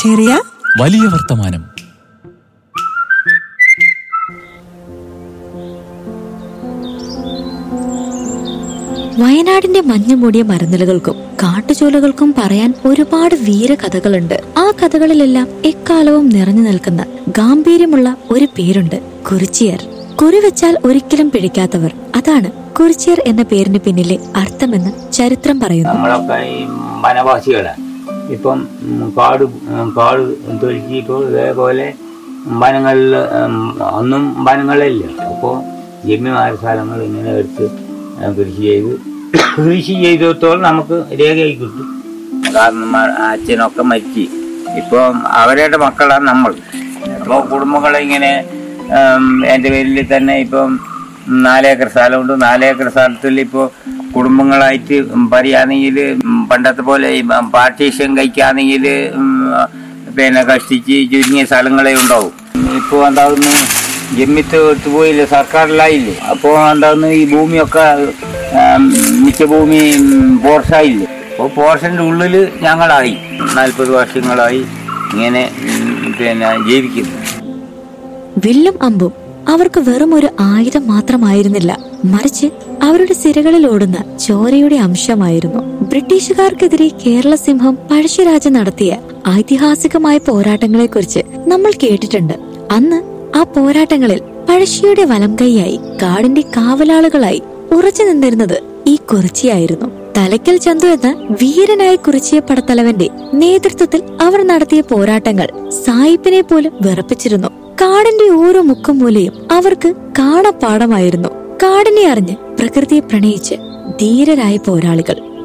തിരക്കേറിയ വലിയ വർത്തമാനം വയനാടിന്റെ മഞ്ഞുമൂടിയ മരനിലകൾക്കും കാട്ടുചോലകൾക്കും പറയാൻ ഒരുപാട് വീരകഥകളുണ്ട് ആ കഥകളിലെല്ലാം എക്കാലവും നിറഞ്ഞു നിൽക്കുന്ന ഗാംഭീര്യമുള്ള ഒരു പേരുണ്ട് കുറിച്ചിയർ കുറിവെച്ചാൽ ഒരിക്കലും പിടിക്കാത്തവർ അതാണ് കുറിച്ചിയർ എന്ന പേരിന് പിന്നിലെ അർത്ഥമെന്ന് ചരിത്രം പറയുന്നു നമ്മളൊക്കെ ഈ വനവാസികളാണ് ഇപ്പം ഉം, കാട് ഉം, കാട് തൊഴിച്ച് ഇപ്പോൾ ഇതേപോലെ വനങ്ങളിൽ ഉം, ഒന്നും വനങ്ങളില്ല അപ്പോൾ ജമ്യമായ സ്ഥലങ്ങൾ ഇങ്ങനെ എടുത്ത് ഉം, കൃഷി ചെയ്ത് കൃഷി ചെയ്തിടത്തോളം നമുക്ക് രേഖയായി കിട്ടും കാരണം ആ- അച്ഛനൊക്കെ മരിച്ച് ഇപ്പം അവരുടെ മക്കളാണ് നമ്മൾ അപ്പോൾ കുടുംബങ്ങളെ ഇങ്ങനെ ഉം, എൻ്റെ പേരിൽ തന്നെ ഇപ്പം നാലേക്കർ സ്ഥലമുണ്ട് നാലേക്കർ സ്ഥലത്തിൽ ഇപ്പോൾ കുടുംബങ്ങളായിട്ട് പറയുകയാണെങ്കിൽ പണ്ടത്തെ പോലെ ഈ പാർട്ടീഷൻ കഴിക്കുകയാണെങ്കിൽ പിന്നെ കഷ്ടിച്ച് ചുരുങ്ങിയ സ്ഥലങ്ങളെ ഉണ്ടാവും ഇപ്പോൾ എന്താകുന്നു ജമ്മിത്ത് എടുത്തു പോയില്ലേ സർക്കാരിലായില്ലേ അപ്പോൾ എന്താകുന്നു ഈ ഭൂമിയൊക്കെ ഉം, മിക്ക ഭൂമി പോർഷായില്ലേ അപ്പോൾ പോർഷൻ്റെ ഉള്ളിൽ ഞങ്ങളായി നാൽപ്പത് വർഷങ്ങളായി ഇങ്ങനെ ഉം, പിന്നെ ജീവിക്കുന്നു വില്ലും അമ്പും അവർക്ക് വെറും ഒരു ആയുധം മാത്രമായിരുന്നില്ല മറിച്ച് അവരുടെ സിരകളിൽ ഓടുന്ന ചോരയുടെ അംശമായിരുന്നു ബ്രിട്ടീഷുകാർക്കെതിരെ കേരള സിംഹം പഴശ്ശിരാജ നടത്തിയ ഐതിഹാസികമായ പോരാട്ടങ്ങളെക്കുറിച്ച് നമ്മൾ കേട്ടിട്ടുണ്ട് അന്ന് ആ പോരാട്ടങ്ങളിൽ പഴശ്ശിയുടെ വലം കൈയായി കാടിന്റെ കാവലാളുകളായി ഉറച്ചു നിന്നിരുന്നത് ഈ കുറിച്ചിയായിരുന്നു തലക്കൽ ചന്തു എന്ന വീരനായ കുറിച്ചിയ പടത്തലവന്റെ നേതൃത്വത്തിൽ അവർ നടത്തിയ പോരാട്ടങ്ങൾ സായിപ്പിനെ പോലും വിറപ്പിച്ചിരുന്നു കാടിന്റെ ഓരോ മുക്കും മൂലയും അവർക്ക് കാണപ്പാടമായിരുന്നു കാടിനെ അറിഞ്ഞ് പ്രകൃതിയെ പ്രണയിച്ച് ധീരരായ പോരാളികൾ